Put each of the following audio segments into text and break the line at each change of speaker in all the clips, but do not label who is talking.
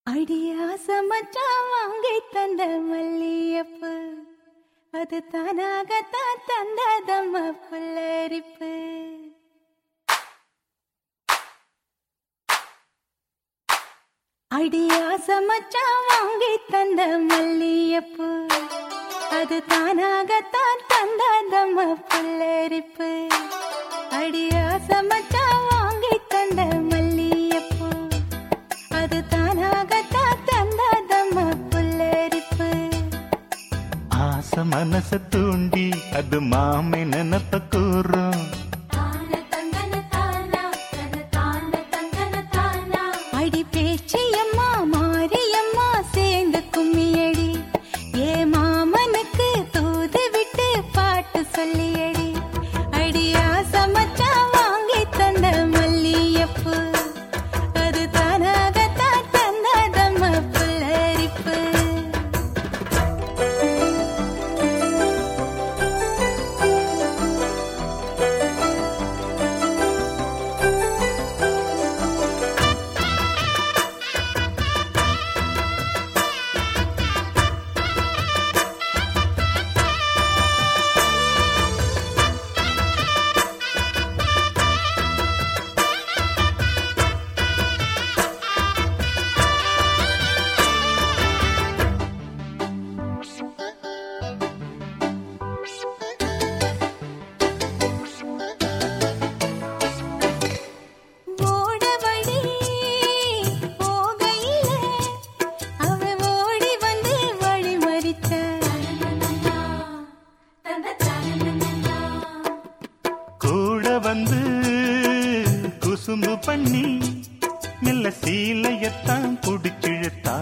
அடியா சமச்சா வாங்கி தந்த மல்லியப்பு அது தானாகத்தான் தந்ததம்ம புல்லரிப்பு அடியா சமச்சா வாங்கி தந்த மல்லியப்பு அது தானாகத்தான் தந்ததம்ம புல்லரிப்பு அடியா சமச்சா வாங்கி தந்த மல்லியப்பு அது தானாகத்தான் தந்ததம்ம புல்லரிப்பு
ஆசை மனச தூண்டி அது மாமை நினப்ப கூறும்
அடி பேச்சியம்மா மாரியம்மா சேர்ந்து கும்மியடி ஏ மாமனுக்கு தூது விட்டு பாட்டு சொல்லியடி அடியா சமச்சா வாங்கி தந்த மல்லியப்பு அது தானாகத்தான் தந்ததம்ம புல்லரிப்பு ஓட வழி போகையில அவ ஓடி வந்து வழி மறித்த
கூட வந்து குசும்பு பண்ணி மெல்ல சீலையத்தான் புடிச்சிழுத்தா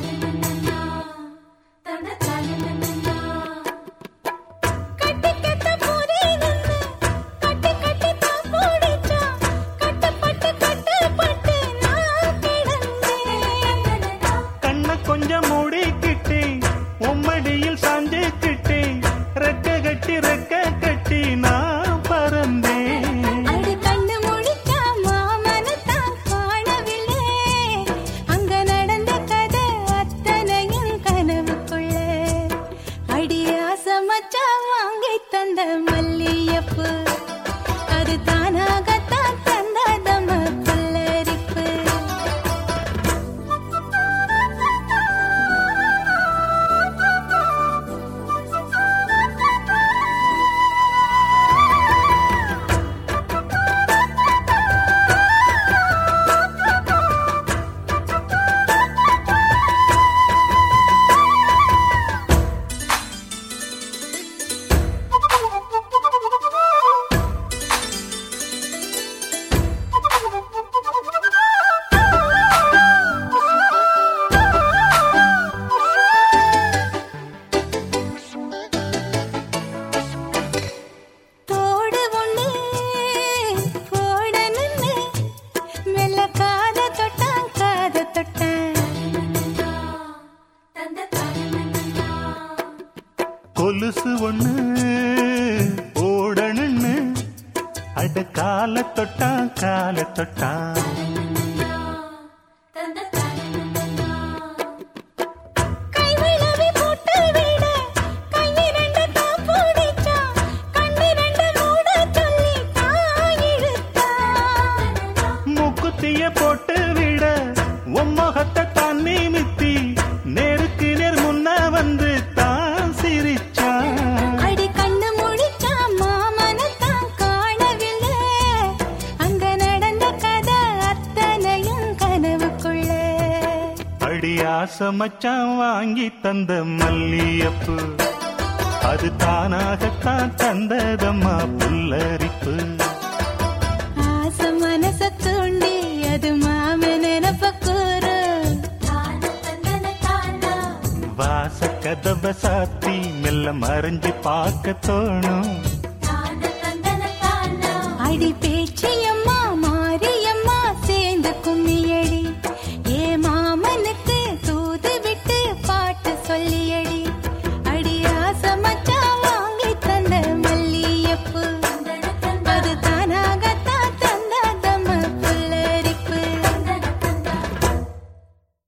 கட்டி கட்ட போரே நின்னு கட்டி கட்டி தான் போடிச்சா கட்டப்பட்டு கட்டப்பட்டு நான் கிடந்தேன்
கண்ண கொஞ்சம் மூடிக்கிட்டே உம்மடியில் சாஞ்சுக்கிட்டே ரெக்க கட்டி ரெக்க கட்டி நான் பறந்தேன்
அடி கண்ணு முழிச்சா மாமனத்தான் காணவில்லை அங்க நடந்த கதை அத்தனையும் கனவுக்குள்ள அடியா சமச்சா வாங்கி தந்த மல்லியப்பு அது தானாகத்தான் தந்ததம்ம புல்லரிப்பு தோடு ஒண்ணு போட நின்னு மெல்ல காத தொட்டான் காத தொட்டான்
கொலுசு ஒண்ணு ஓடணுன்னு அட கால தொட்டா கால தொட்டா
கை விழவி போட்டு விட கையிரண்டு தான் பிடிச்சா கண்ணிரண்டு மூட சொல்லி தான் இழுத்தான்
மூக்குத்திய போட்டு விட உம்மகத்தை தான் நிமித்தி நேருக்கு நேர் முன்ன வந்து தான் சிரிச்சா
அடி கண்ணு முழிச்சா மாமனத்தான் காணவில்லை அங்க நடந்த கதை அத்தனையும் கனவுக்குள்ள
அடி ஆசை மச்சான் வாங்கி தந்த மல்லியப்பு அது தானாகத்தான் தந்ததம்மா புல்லரிப்பு
ஆசை மனச தூண்டி அது மாம நினப்ப கூறு
வாச கதவ சாத்தி மெல்ல மறைஞ்சு பார்க்க தோணும்
அடி பே